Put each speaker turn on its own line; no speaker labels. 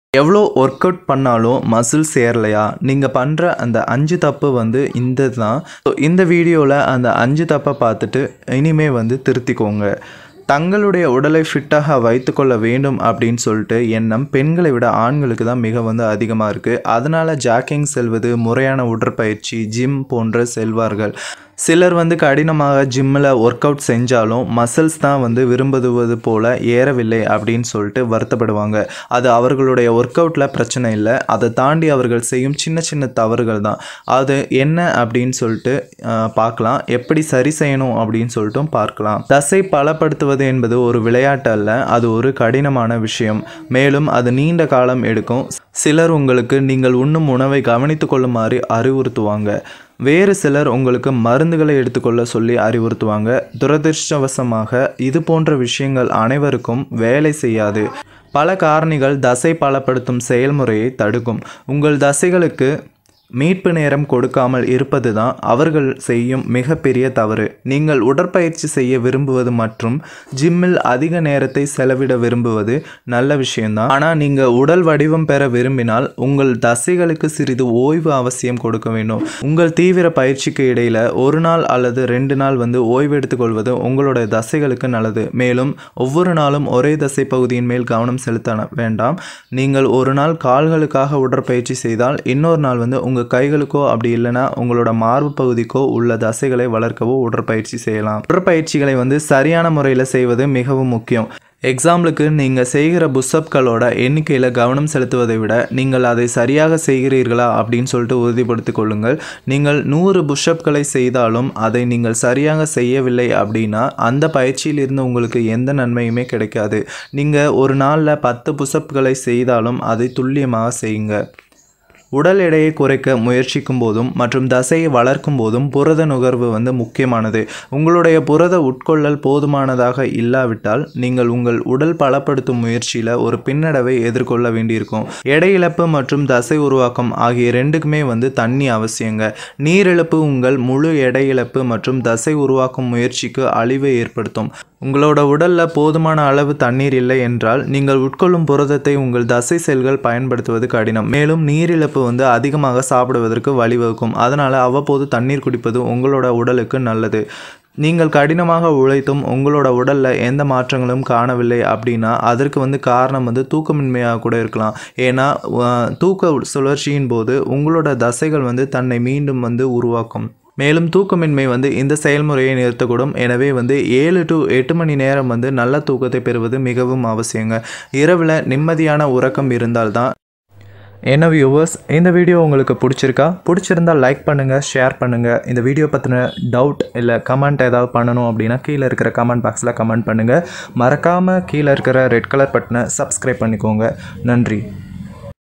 எவ்வளோ work out பண்ணாலும் muscles ஏறலையா நீங்கள் பண்ணுற அந்த அஞ்சு தப்பு வந்து இந்த தான் ஸோ இந்த வீடியோவில் அந்த அஞ்சு தப்பை பார்த்துட்டு இனிமே வந்து திருத்திக்கோங்க தங்களுடைய உடலை ஃபிட்டாக வைத்துக்கொள்ள வேண்டும் அப்படின்னு சொல்லிட்டு எண்ணம் பெண்களை விட ஆண்களுக்கு தான் மிக வந்து அதிகமாக இருக்குது அதனால் ஜாக்கிங் செல்வது முறையான உடற்பயிற்சி ஜிம் போன்ற செல்வார்கள் சிலர் வந்து கடினமாக ஜிம்மில் ஒர்க் அவுட் செஞ்சாலும் மசில்ஸ் தான் வந்து விரும்புவது போல் ஏறவில்லை அப்படின்னு சொல்லிட்டு வருத்தப்படுவாங்க அது அவர்களுடைய ஒர்க் அவுட்டில் பிரச்சனை இல்லை அதை தாண்டி அவர்கள் செய்யும் சின்ன சின்ன தவறுகள் தான் அது என்ன அப்படின்னு சொல்லிட்டு ஆஹ், பார்க்கலாம் எப்படி சரி செய்யணும் அப்படின்னு சொல்லிட்டும் பார்க்கலாம் தசை பலப்படுத்துவது என்பது ஒரு விளையாட்டு அல்ல அது ஒரு கடினமான விஷயம் மேலும் அது நீண்ட காலம் எடுக்கும் சிலர் உங்களுக்கு நீங்கள் உண்ணும் உணவை கவனித்துக் கொள்ளுமாறு அறிவுறுத்துவாங்க வேறு சிலர் உங்களுக்கு மருந்துகளை எடுத்துக்கொள்ள சொல்லி அறிவுறுத்துவாங்க துரதிர்ஷ்டவசமாக இது போன்ற விஷயங்கள் அனைவருக்கும் வேலை செய்யாது பல காரணிகள் தசை பலப்படுத்தும் செயல்முறையை தடுக்கும் உங்கள் தசைகளுக்கு மீட்பு நேரம் கொடுக்காமல் இருப்பது தான் அவர்கள் செய்யும் மிகப்பெரிய தவறு நீங்கள் உடற்பயிற்சி செய்ய விரும்புவது மற்றும் ஜிம்மில் அதிக நேரத்தை செலவிட விரும்புவது நல்ல விஷயம்தான் ஆனால் நீங்கள் உடல் வடிவம் பெற விரும்பினால் உங்கள் தசைகளுக்கு சிறிது ஓய்வு அவசியம் கொடுக்க வேண்டும் உங்கள் தீவிர பயிற்சிக்கு இடையில் ஒரு நாள் அல்லது ரெண்டு நாள் வந்து ஓய்வு எடுத்துக்கொள்வது உங்களுடைய தசைகளுக்கு நல்லது மேலும் ஒவ்வொரு நாளும் ஒரே தசை பகுதியின் மேல் கவனம் செலுத்த வேண்டாம் நீங்கள் ஒரு நாள் கால்களுக்காக உடற்பயிற்சி செய்தால் இன்னொரு நாள் வந்து உங்கள் கைகளுக்கோ அப்படி இல்லைன்னா உங்களோட மார்பு பகுதிக்கோ உள்ள தசைகளை வளர்க்கவோ உடற்பயிற்சி செய்யலாம் உடற்பயிற்சிகளை வந்து சரியான முறையில் செய்வது மிகவும் முக்கியம் எக்ஸாம்பிளுக்கு நீங்கள் செய்கிற புஷ்அப்களோட எண்ணிக்கையில் கவனம் செலுத்துவதை விட நீங்கள் அதை சரியாக செய்கிறீர்களா அப்படின்னு சொல்லிட்டு உறுதிப்படுத்திக் கொள்ளுங்கள் நீங்கள் நூறு புஷ்அப்களை செய்தாலும் அதை நீங்கள் சரியாக செய்யவில்லை அப்படின்னா அந்த பயிற்சியிலிருந்து உங்களுக்கு எந்த நன்மையுமே கிடைக்காது நீங்கள் ஒரு நாளில் பத்து புஷ்அப்களை செய்தாலும் அதை துல்லியமாக செய்யுங்க உடல் எடையை குறைக்க முயற்சிக்கும் போதும் மற்றும் தசையை வளர்க்கும் போதும் புரத நுகர்வு வந்து முக்கியமானது உங்களுடைய புரத உட்கொள்ளல் போதுமானதாக இல்லாவிட்டால் நீங்கள் உங்கள் உடல் பலப்படுத்தும் முயற்சியில் ஒரு பின்னடைவை எதிர்கொள்ள வேண்டியிருக்கும் எடை இழப்பு மற்றும் தசை உருவாக்கம் ஆகிய ரெண்டுக்குமே வந்து தண்ணி அவசியங்க நீரிழப்பு உங்கள் முழு எடை இழப்பு மற்றும் தசை உருவாக்கும் முயற்சிக்கு அழிவை ஏற்படுத்தும் உங்களோட உடலில் போதுமான அளவு தண்ணீர் இல்லை என்றால் நீங்கள் உட்கொள்ளும் புரதத்தை உங்கள் தசை செல்கள் பயன்படுத்துவது கடினம் மேலும் நீரிழப்பு வந்து அதிகமாக சாப்பிடுவதற்கு வழிவகுக்கும் அதனால் அவ்வப்போது தண்ணீர் குடிப்பது உங்களோட உடலுக்கு நல்லது நீங்கள் கடினமாக உழைத்தும் உங்களோட உடலில் எந்த மாற்றங்களும் காணவில்லை அப்படின்னா அதற்கு வந்து காரணம் வந்து தூக்கமின்மையாக கூட இருக்கலாம் ஏன்னா அஹ், தூக்க சுழற்சியின் போது உங்களோட தசைகள் வந்து தன்னை மீண்டும் வந்து உருவாக்கும் மேலும் தூக்கமின்மை வந்து இந்த செயல்முறையை நிறுத்தக்கூடும் எனவே வந்து ஏழு டு எட்டு மணி நேரம் வந்து நல்ல தூக்கத்தை பெறுவது மிகவும் அவசியங்க இரவில் நிம்மதியான உறக்கம் இருந்தால்தான் என்ன வியூவர்ஸ் இந்த வீடியோ உங்களுக்கு பிடிச்சிருக்கா பிடிச்சிருந்தா லைக் பண்ணுங்கள் ஷேர் பண்ணுங்கள் இந்த வீடியோ பற்றின டவுட் இல்லை கமெண்ட் ஏதாவது பண்ணணும் அப்படின்னா கீழே இருக்கிற கமெண்ட் பாக்ஸில் கமெண்ட் பண்ணுங்கள் மறக்காமல் கீழே இருக்கிற ரெட் கலர் பட்டனை சப்ஸ்கிரைப் பண்ணிக்கோங்க நன்றி